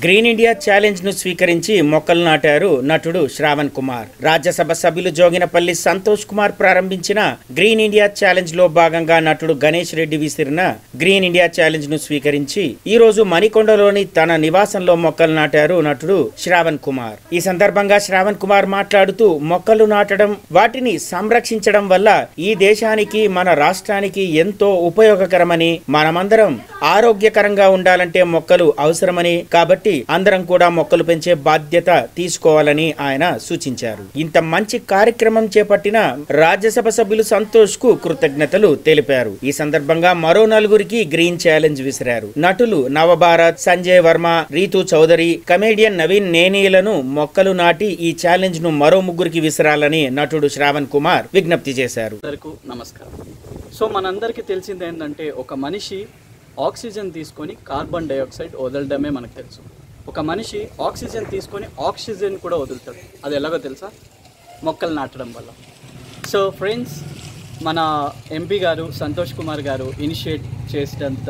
green India challenge ను స్వీకరించి మొక్కలు నాటారు నటుడు శ్రావణ్ కుమార్ రాజ్యసభ సభ్యులు జోగినపల్లి సంతోష్ కుమార్ ప్రారంభించిన గ్రీన్ ఇండియా ఛాలెంజ్ లో భాగంగా నటుడు గణేష్ రెడ్డి విసిరిన గ్రీన్ ఇండియా ఛాలెంజ్ ను స్వీకరించి ఈ రోజు మణికొండలోని తన నివాసంలో మొక్కలు నాటారు నటుడు శ్రావణ్ కుమార్ ఈ సందర్భంగా శ్రావణ్ కుమార్ మాట్లాడుతూ మొక్కలు నాటడం వాటిని సంరక్షించడం వల్ల ఈ దేశానికి మన రాష్ట్రానికి ఎంతో ఉపయోగకరమని మనమందరం ఆరోగ్యకరంగా ఉండాలంటే మొక్కలు అవసరమని కాబట్టి అందరం కూడా మొక్కలు పెంచే బాధ్యత తీసుకోవాలని ఆయన సూచించారు ఇంత మంచి కార్యక్రమం చేపట్టిన రాజ్యసభ సభ్యులు సంతోష్ కు కృతజ్ఞతలు తెలిపారు ఈ సందర్భంగా మరో నలుగురికి గ్రీన్ ఛాలెంజ్ విసిరారు నటులు నవభారత్ సంజయ్ వర్మ రీతు చౌదరి కమేడియన్ నవీన్ నేనీలను మొక్కలు నాటి ఈ ఛాలెంజ్ ను మరో ముగ్గురికి విసిరాలని నటుడు శ్రావణ్ కుమార్ విజ్ఞప్తి చేశారు అందరికీ నమస్కారం సో మనందరికీ తెలిసింది ఏంటంటే ఒక మనిషి ఆక్సిజన్ తీసుకొని కార్బన్ డైఆక్సైడ్ వదలడమే మనకు తెలుసు ఒక మనిషి ఆక్సిజన్ తీసుకొని ఆక్సిజన్ కూడా వదులుతాడు అది ఎలాగో తెలుసా మొక్కలు నాటడం వల్ల సో ఫ్రెండ్స్ మన ఎంపీ గారు సంతోష్ కుమార్ గారు ఇనిషియేట్ చేసినంత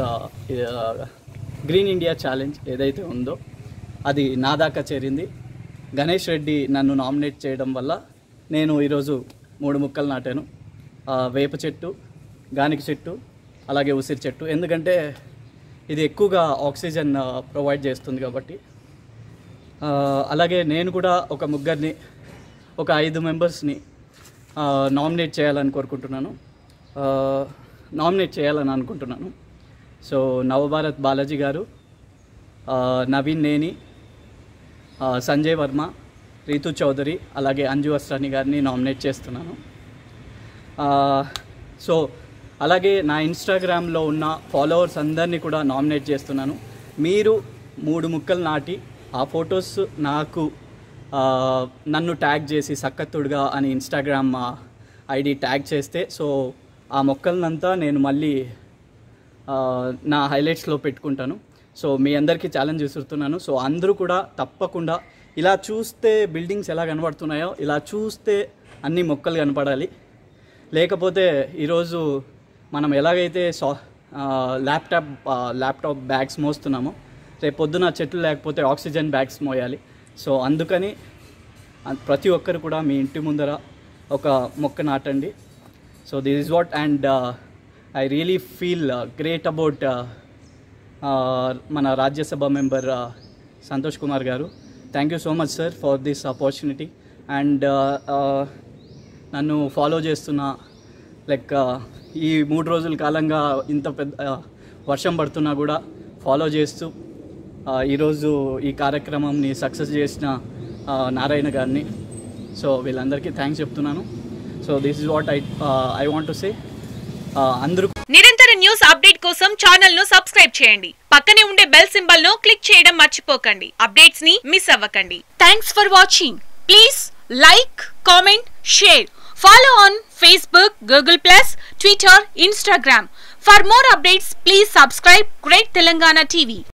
గ్రీన్ ఇండియా ఛాలెంజ్ ఏదైతే ఉందో అది నా దాకా చేరింది గణేష్ రెడ్డి నన్ను నామినేట్ చేయడం వల్ల నేను ఈరోజు మూడు ముక్కలు నాటాను ఆ, వేప చెట్టు గానికి చెట్టు అలాగే ఉసిరి చెట్టు ఎందుకంటే ఇది ఎక్కువగా ఆక్సిజన్ ప్రొవైడ్ చేస్తుంది కాబట్టి ఆ, అలాగే నేను కూడా ఒక ముగ్గురిని ఒక ఐదు మెంబర్స్ని నామినేట్ చేయాలని కోరుకుంటున్నాను నామినేట్ చేయాలని అనుకుంటున్నాను సో నవభారత్ బాలాజీ గారు ఆ, నవీన్ నేని ఆ, సంజయ్ వర్మ రీతు చౌదరి అలాగే అంజు అస్రాని గారిని నామినేట్ చేస్తున్నాను ఆ, సో అలాగే నా ఇన్స్టాగ్రామ్లో ఉన్న ఫాలోవర్స్ అందరినీ కూడా నామినేట్ చేస్తున్నాను మీరు మూడు ముక్కలు నాటి ఆ ఫొటోస్ నాకు ఆ, నన్ను ట్యాగ్ చేసి సక్కత్తుడుగా అని ఇన్స్టాగ్రామ్ ఐడి ట్యాగ్ చేస్తే సో ఆ మొక్కలనంతా నేను మళ్ళీ ఆ, నా హైలైట్స్లో పెట్టుకుంటాను సో మీ అందరికీ ఛాలెంజ్ విసురుతున్నాను సో అందరూ కూడా తప్పకుండా ఇలా చూస్తే బిల్డింగ్స్ ఎలా కనబడుతున్నాయో ఇలా చూస్తే అన్ని మొక్కలు కనపడాలి లేకపోతే ఈరోజు మనం ఎలాగైతే సా ఆ, ల్యాప్టాప్ ఆ, ల్యాప్టాప్ బ్యాగ్స్ మోస్తున్నామో రేపు పొద్దున చెట్లు లేకపోతే ఆక్సిజన్ బ్యాగ్స్ మోయాలి సో అందుకని అ- ప్రతి ఒక్కరు కూడా మీ ఇంటి ముందర ఒక మొక్క నాటండి so this is what and I really feel great about మన రాజ్యసభ మెంబర్ సంతోష్ కుమార్ గారు thank you so much sir for this opportunity and నన్ను ఫాలో చేస్తున్న లైక్ ఈ మూడు రోజుల కాలంగా ఇంత పెద్ద uh, వర్షం పడుతున్నా కూడా ఫాలో చేస్తూ uh, ఈరోజు ఈ కార్యక్రమంని సక్సెస్ చేసిన uh, నారాయణ గారిని సో వీళ్ళందరికీ థ్యాంక్స్ చెప్తున్నాను so this is what I I want to say అందరూ నిరంతర న్యూస్ అప్డేట్ కోసం ఛానల్ ను సబ్స్క్రైబ్ చేయండి పక్కనే ఉండే బెల్ సింబల్ ను క్లిక్ చేయడం మర్చిపోకండి అప్డేట్స్ ని మిస్ అవ్వకండి thanks for watching please like comment share follow on Facebook Google plus Twitter Instagram for more updates please subscribe great Telangana TV